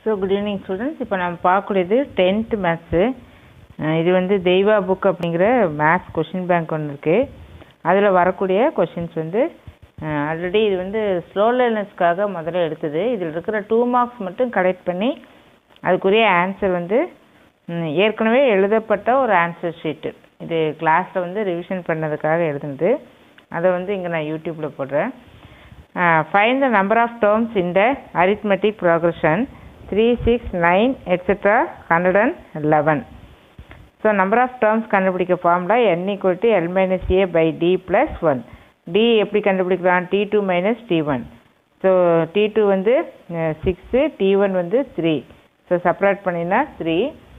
So good evening students இப்போ நம்ம பார்க்கக்கூடியது டென்த்து மேத்ஸு இது வந்து தெய்வா புக் அப்படிங்கிற மேத்ஸ் கொஷின் பேங்க் ஒன்று இருக்குது அதில் வரக்கூடிய கொஷின்ஸ் வந்து ஆல்ரெடி இது வந்து ஸ்லோ லேர்னர்ஸ்க்காக முதல்ல எடுத்தது இதில் இருக்கிற டூ மார்க்ஸ் மட்டும் கலெக்ட் பண்ணி அதுக்குரிய ஆன்சர் வந்து ம், ஏற்கனவே எழுதப்பட்ட ஒரு ஆன்சர் ஷீட்டு இது கிளாஸில் வந்து ரிவிஷன் பண்ணதுக்காக எழுதுனது அதை வந்து இங்கே நான் யூடியூப்பில் போடுறேன் find the number of terms in the arithmetic progression three six nine etcetera hundred and eleven so number of terms கண்டுபிடிக்க formula n equal to l minus a by d plus one d எப்படி கண்டுபிடிக்கலாம் d two minus d one so d two வந்து six d one வந்து three so separate பண்ணினா three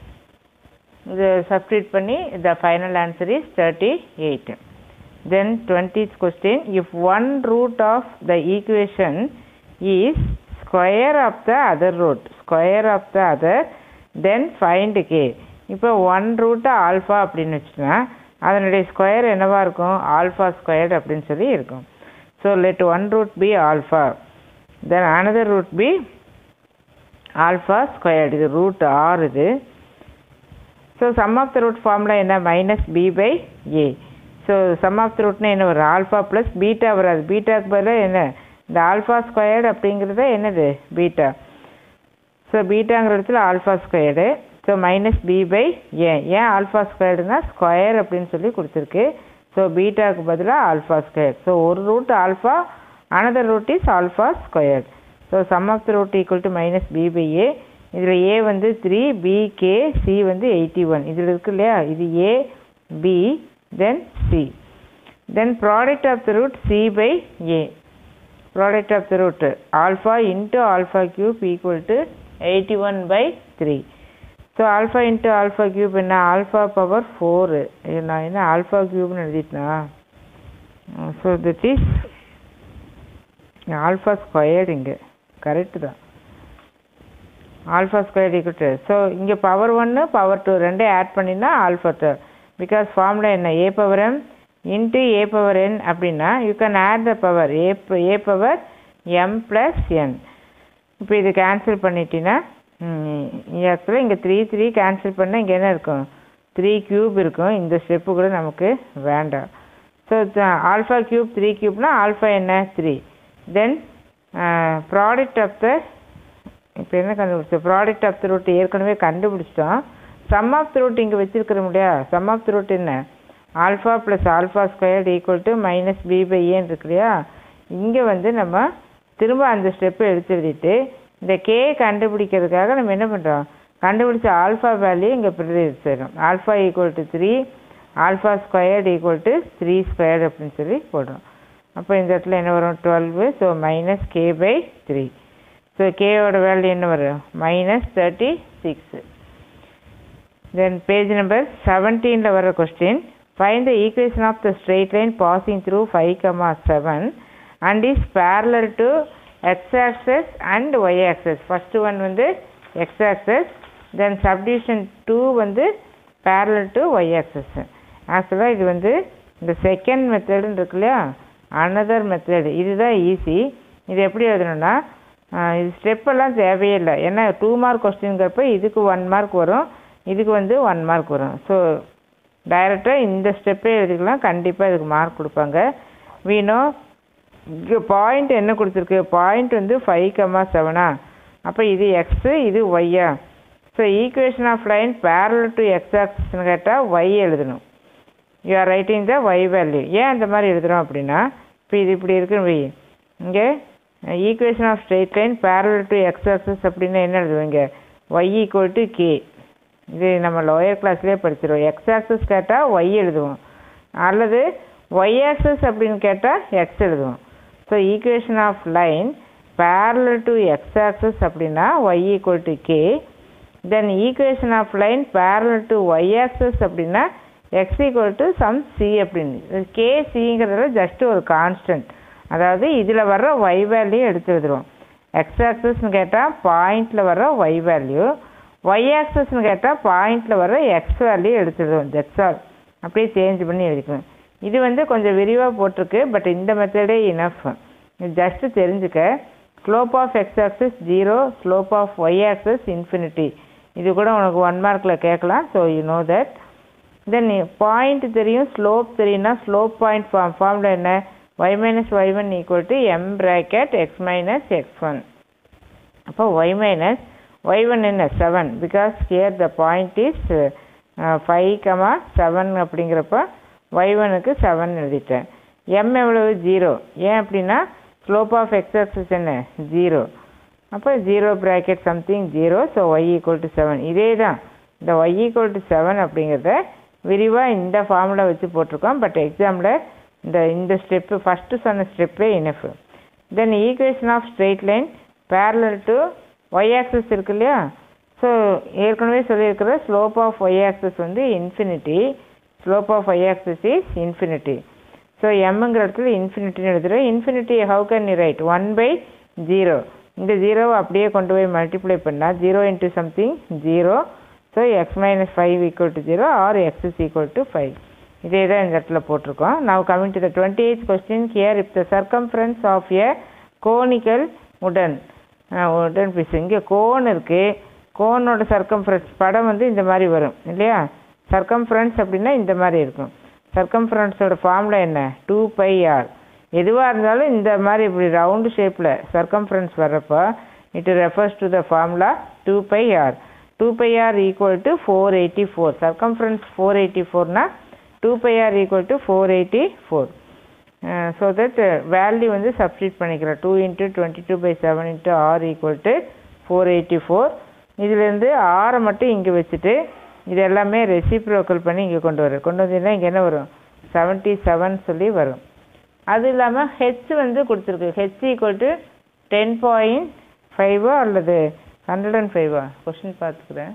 இது substitute பண்ணி the final answer is thirty eight then twentieth question if one root of the equation is square of the other root square of the other then find k இப்போ one root alpha அப்படின்னு வச்சுன்னா அதனுடைய square என்னவா இருக்கும் alpha squared அப்படின்னு சொல்லி இருக்கும் so let one root be alpha then another root be alpha squared இது ரூட் ஆர் இது so sum of the root formula என்ன minus b by a so sum of the ரூட்னா என்ன வரும் ஆல்ஃபா ப்ளஸ் பீட்டா வராது பீட்டாக்கு பதிலாக என்ன இந்த ஆல்ஃபா ஸ்கொயர்டு அப்படிங்கிறது என்னது பீட்டா ஸோ பீட்டாங்கிற இடத்துல alpha squared so minus b by a ஏன் ஆல்ஃபா ஸ்கொயர்டுனா ஸ்கொயர் அப்படின்னு சொல்லி கொடுத்துருக்கு ஸோ பீட்டாவுக்கு பதிலாக ஆல்ஃபா ஸ்கொயர் ஸோ ஒரு root alpha another root is alpha square so sum of the root equal to minus b by a இதில் a வந்து three b k c வந்து எயிட்டி ஒன் இதில் இருக்கு இல்லையா இது a b then c then product of the root c by a product of the root alpha into alpha cube equal to eighty one by three so alpha into alpha cube என்ன alpha power four நான் என்ன alpha கியூப்னு எழுதிட்டேனா so this is alpha squared இங்கே correct தான் alpha square equal to so இங்கே power ஒன்று power two ரெண்டே ஆட் பண்ணினா ஆல்ஃபா டூ பிகாஸ் ஃபார்முலா என்ன a power m into a power n அப்படின்னா you can add the power a a power m plus n இப்போ இது cancel பண்ணிட்டீங்கன்னா ஆக்சுவலாக இங்கே த்ரீ த்ரீ கேன்சல் பண்ணால் இங்கே என்ன இருக்கும் த்ரீ க்யூப் இருக்கும் இந்த ஸ்டெப்பு கூட நமக்கு வேண்டாம் ஸோ ஆல்ஃபா க்யூப் த்ரீ க்யூப்னா ஆல்ஃபா என்ன three then product of the இப்போ என்ன கண்டுபிடிச்சோம் ப்ராடக்ட் ஆஃப் த ரூட் ஏற்கனவே கண்டுபிடிச்சிட்டோம் சம் ஆஃப் த ரூட் இங்கே வச்சிருக்கிறோம் இல்லையா சம் ஆஃப் த ரூட் என்ன alpha plus alpha squared equal to minus b by ஏன்னு இருக்கு இல்லையா இங்கே வந்து நம்ம திரும்ப அந்த ஸ்டெப்பை எடுத்து எழுதிட்டு இந்த கே கண்டுபிடிக்கிறதுக்காக நம்ம என்ன பண்ணுறோம் கண்டுபிடிச்ச ஆல்ஃபா வேல்யூ இங்கே பிரதிநிதிச்சிடும் alpha equal to three alpha squared equal to three squared அப்படின்னு சொல்லி போடுறோம் அப்போ இந்த இடத்துல என்ன வரும் twelve so minus k by three so கேயோட வேல்யூ என்ன வரும் minus thirty six then page number செவன்டீனில் வர question find the equation of the straight line passing through five comma seven and is parallel to x axis and y axis first one வந்து x axis தென் subdivision two வந்து parallel to y axis ஆக்சுவலாக இது வந்து இந்த second மெத்தடுன்னு இருக்கு இல்லையா another method இதுதான் easy இது எப்படி எழுதணும்னா ஆஹ் இது ஸ்டெப்பெல்லாம் தேவையே இல்லை ஏன்னா டூ மார்க் கொஸ்டின்ங்கிறப்ப இதுக்கு ஒன் மார்க் வரும் இதுக்கு வந்து ஒன் மார்க் வரும் ஸோ டைரெக்டாக இந்த ஸ்டெப்பே எழுதிக்கலாம் கண்டிப்பாக இதுக்கு மார்க் கொடுப்பாங்க வீணோ இங்கே பாயிண்ட் என்ன கொடுத்துருக்கு பாயிண்ட் வந்து ஃபைவ் கமா செவனா அப்போ இது எக்ஸு இது ஒய்யா so equation of line parallel to x ஆக்சிஸ்னு கேட்டால் ஒய் எழுதணும் you are writing the y value ஏன் அந்த மாதிரி எழுதுகிறோம் அப்படின்னா இப்போ இது இப்படி இருக்குன்னு வை இங்கே equation of straight line parallel to x axis அப்படின்னா என்ன எழுதுவீங்க ஒய் ஈக்குவல் டு கே இது நம்ம லோயர் கிளாஸ்லேயே படிச்சிருவோம் எக்ஸ் ஆக்சஸ் கேட்டால் ஒய் எழுதுவோம் அல்லது ஒய் ஆக்சஸ் அப்படின்னு கேட்டால் எக்ஸ் எழுதுவோம் so equation of line parallel to x axis அப்படின்னா y equal to k then equation of line parallel to y axis அப்படின்னா x equal to some c அப்படின்னு k சிங்கிறதுல ஜஸ்ட் ஒரு கான்ஸ்டன்ட் அதாவது இதில் வர்ற ஒய் வேல்யூ எடுத்து எழுதுருவோம் எக்ஸ் ஆக்சஸ்னு கேட்டால் பாயிண்டில் வர்ற ஒய் வேல்யூ ஒய் ஆக்சஸ்னு கேட்டால் பாயிண்டில் வர்ற எக்ஸ் வேல்யூ எடுத்துடுவோம் தட்ஸ் ஆல் அப்படியே சேஞ்ச் பண்ணி எழுதிக்கணும் இது வந்து கொஞ்சம் விரிவாக போட்டிருக்கு பட் இந்த மெத்தடே இனஃப் ஜஸ்ட்டு தெரிஞ்சுக்க slope of x axis zero slope of y axis infinity இது கூட உனக்கு ஒன் மார்க்கில் கேட்கலாம் so you know that then point தெரியும் ஸ்லோப் தெரியும்னா ஸ்லோப் பாயிண்ட் ஃபார்ம் ஃபார்மில் என்ன y minus y one equal to m bracket x minus x one அப்போ ஒய் மைனஸ் ஒய் ஒன் என்ன seven because here the point is five comma seven அப்படிங்கிறப்ப y ஒனுக்கு seven எழுதிட்டேன் m எவ்வளவு zero ஏன் அப்படின்னா ஸ்லோப் ஆஃப் எக்ஸ் ஆக்சிஸ் என்ன zero அப்போ zero bracket something zero so y equal to seven இதே தான் இந்த ஒய் ஈக்குவல் டு செவன் அப்படிங்கிறத விரிவாக இந்த ஃபார்முலா வச்சு போட்டிருக்கோம் பட் எக்ஸாமில் இந்த இந்த ஸ்டெப்பு ஃபஸ்ட்டு சொன்ன ஸ்டெப்பே enough then equation of straight line parallel to y axis இருக்கு இல்லையா ஸோ ஏற்கனவே சொல்லியிருக்கிற ஸ்லோப் ஆஃப் ஒய் ஆக்சஸ் வந்து infinity slope of y axis is infinity so எம்ங்கிற இடத்துல இன்ஃபினிட்டின்னு எழுதுகிறேன் infinity how can you write one by zero இந்த ஜீரோவை அப்படியே கொண்டு போய் மல்டிப்ளை பண்ணால் zero into something zero so x minus five equal to zero or x is equal to five இதே தான் இந்த இடத்துல போட்டிருக்கோம் now coming to the twenty eight question here if the circumference of a conical உடன் உடன் piece இங்கே cone இருக்குது கோனோட circumference படம் வந்து இந்த மாதிரி வரும் இல்லையா சர்க்கம்ஃபரன்ஸ் அப்படின்னா இந்த மாதிரி இருக்கும் சர்க்கம்ஃபரன்ஸோட ஃபார்முலா என்ன டூ பை ஆர் எதுவாக இருந்தாலும் இந்த மாதிரி இப்படி ரவுண்டு ஷேப்பில் சர்க்கம்ஃபரன்ஸ் வர்றப்போ it refers to the formula two pi r two pi r equal to four eighty four circumference four eighty ஃபோர்னா two pi r equal to four eighty four so that value வந்து substitute பண்ணிக்கிறேன் two into twenty two by seven into r equal to four eighty four இதுலேருந்து ஆரை மட்டும் இங்கே வச்சுட்டு இது எல்லாமே ரெசிப்ரோக்கல் பண்ணி இங்கே கொண்டு வரும் கொண்டு வந்தீங்கன்னா இங்கே என்ன வரும் செவன்ட்டி செவன் சொல்லி வரும் அது இல்லாமல் ஹெச் வந்து கொடுத்துருக்கு h equal to ten point ஃபைவா அல்லது ஹண்ட்ரட் அண்ட் ஃபைவா கொஷின் பார்த்துக்கிறேன்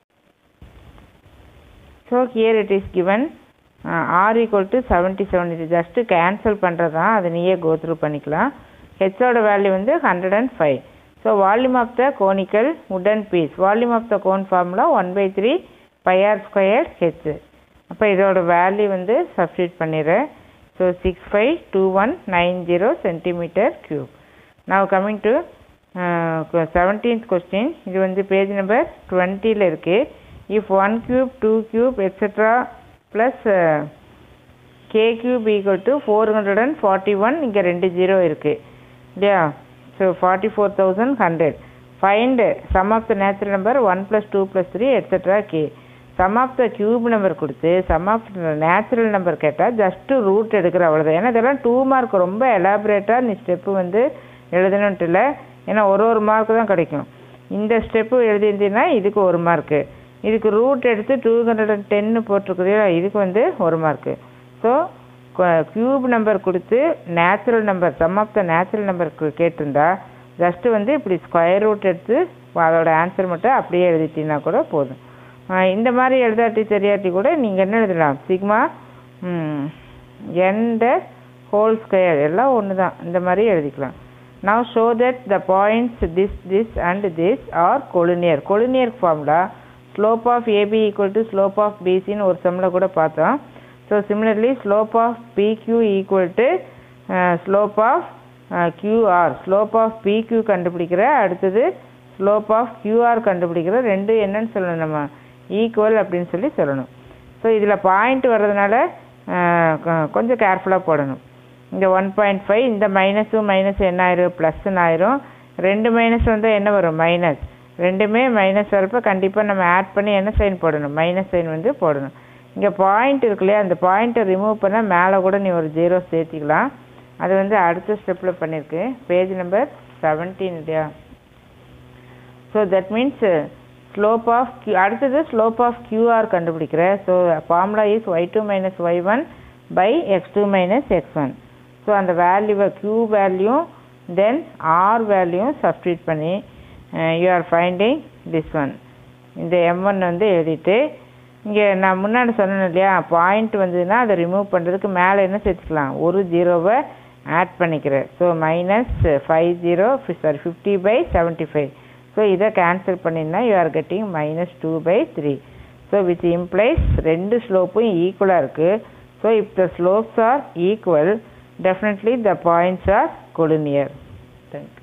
so here it is given r equal to seventy seven இது ஜஸ்ட்டு கேன்சல் பண்ணுறது தான் அதை நீயே கோத்ரூ பண்ணிக்கலாம் ஹெச்சோட வேல்யூ வந்து hundred and five so volume of the conical உடன் piece volume of the cone formula one by three pi r square h அப்போ இதோட வேல்யூ வந்து சப்ஸ்டியூட் பண்ணிடுறேன் so six five two one nine zero centimetre cube now coming to seventeenth question இது வந்து page number டுவெண்ட்டியில் இருக்குது if one cube two cube etcetera plus k cube equal to four hundred and forty one இங்கே ரெண்டு zero இருக்குது இல்லையா so forty four thousand hundred find sum of the natural number one plus two plus three etcetera k sum of the cube number கொடுத்து sum of natural number கேட்டால் just root எடுக்கிற அவ்வளோதான் ஏன்னா இதெல்லாம் டூ மார்க் ரொம்ப எலாபரேட்டாக நீ step வந்து எழுதணுன்ட்டு இல்லை ஏன்னா ஒரு ஒரு மார்க் தான் கிடைக்கும் இந்த ஸ்டெப்பு எழுதியிருந்தீங்கன்னா இதுக்கு ஒரு மார்க்கு இதுக்கு ரூட் எடுத்து டூ ஹண்ட்ரட் அண்ட் டென்னு போட்டிருக்குதுயா இதுக்கு வந்து ஒரு மார்க்கு ஸோ க்யூப் நம்பர் கொடுத்து natural number sum of the natural number கேட்டிருந்தா ஜஸ்ட்டு வந்து இப்படி ஸ்கொயர் ரூட் எடுத்து அதோட ஆன்சர் மட்டும் அப்படியே எழுதிட்டீங்கன்னா கூட போதும் இந்த மாதிரி எழுதாட்டி தெரியாட்டி கூட நீங்கள் என்ன எழுதலாம் சிக்மா என் ஹோல் ஸ்கொயர் எல்லாம் ஒன்று தான் இந்த மாதிரி எழுதிக்கலாம் now show that the points this this and this are collinear collinear formula slope of AB equal to slope of BC ன்னு ஒரு சம்மில் கூட பார்த்தோம் so similarly slope of PQ equal to slope of QR slope of PQ கண்டுபிடிக்கிற அடுத்தது slope of QR கண்டுபிடிக்கிற ரெண்டு என்னன்னு சொல்லணும் நம்ம ஈக்குவல் அப்படின்னு சொல்லி சொல்லணும் ஸோ இதில் பாயிண்ட் வர்றதுனால கொஞ்சம் கேர்ஃபுல்லாக போடணும் இந்த ஒன் பாயிண்ட் ஃபைவ் இந்த மைனஸும் மைனஸ் என்ன ஆயிரும் ப்ளஸ்ன்னு ஆயிரும் ரெண்டு மைனஸ் வந்தால் என்ன வரும் மைனஸ் ரெண்டுமே மைனஸ் வரப்போ கண்டிப்பாக நம்ம ஆட் பண்ணி என்ன சைன் போடணும் மைனஸ் சைன் வந்து போடணும் இங்கே பாயிண்ட் இருக்கு இல்லையா அந்த பாயிண்ட்டை ரிமூவ் பண்ணால் மேலே கூட நீ ஒரு ஜீரோ சேர்த்திக்கலாம் அது வந்து அடுத்த ஸ்டெப்பில் பண்ணியிருக்கு பேஜ் நம்பர் செவன்டீன் இல்லையா so that means slope of Q அடுத்தது ஸ்லோப் ஆஃப் கியூஆர் கண்டுபிடிக்கிறேன் so formula is y two minus y one by x two minus x one so அந்த வேல்யூவை க்யூ வேல்யூ தென் ஆர் வேல்யூவும் substitute பண்ணி you are finding this one இந்த M one வந்து எழுதிட்டு இங்கே நான் முன்னாடி சொன்னேன் இல்லையா பாயிண்ட் வந்ததுன்னா அதை ரிமூவ் பண்ணுறதுக்கு மேலே என்ன சேர்த்துக்கலாம் ஒரு ஜீரோவை ஆட் பண்ணிக்கிறேன் so minus five zero sorry fifty by seventy five so இதை கேன்சல் பண்ணினா you are getting minus two by three so which implies ரெண்டு ஸ்லோப்பும் ஈக்குவலாக இருக்குது so if the slopes are equal definitely the points are collinear. Thank you.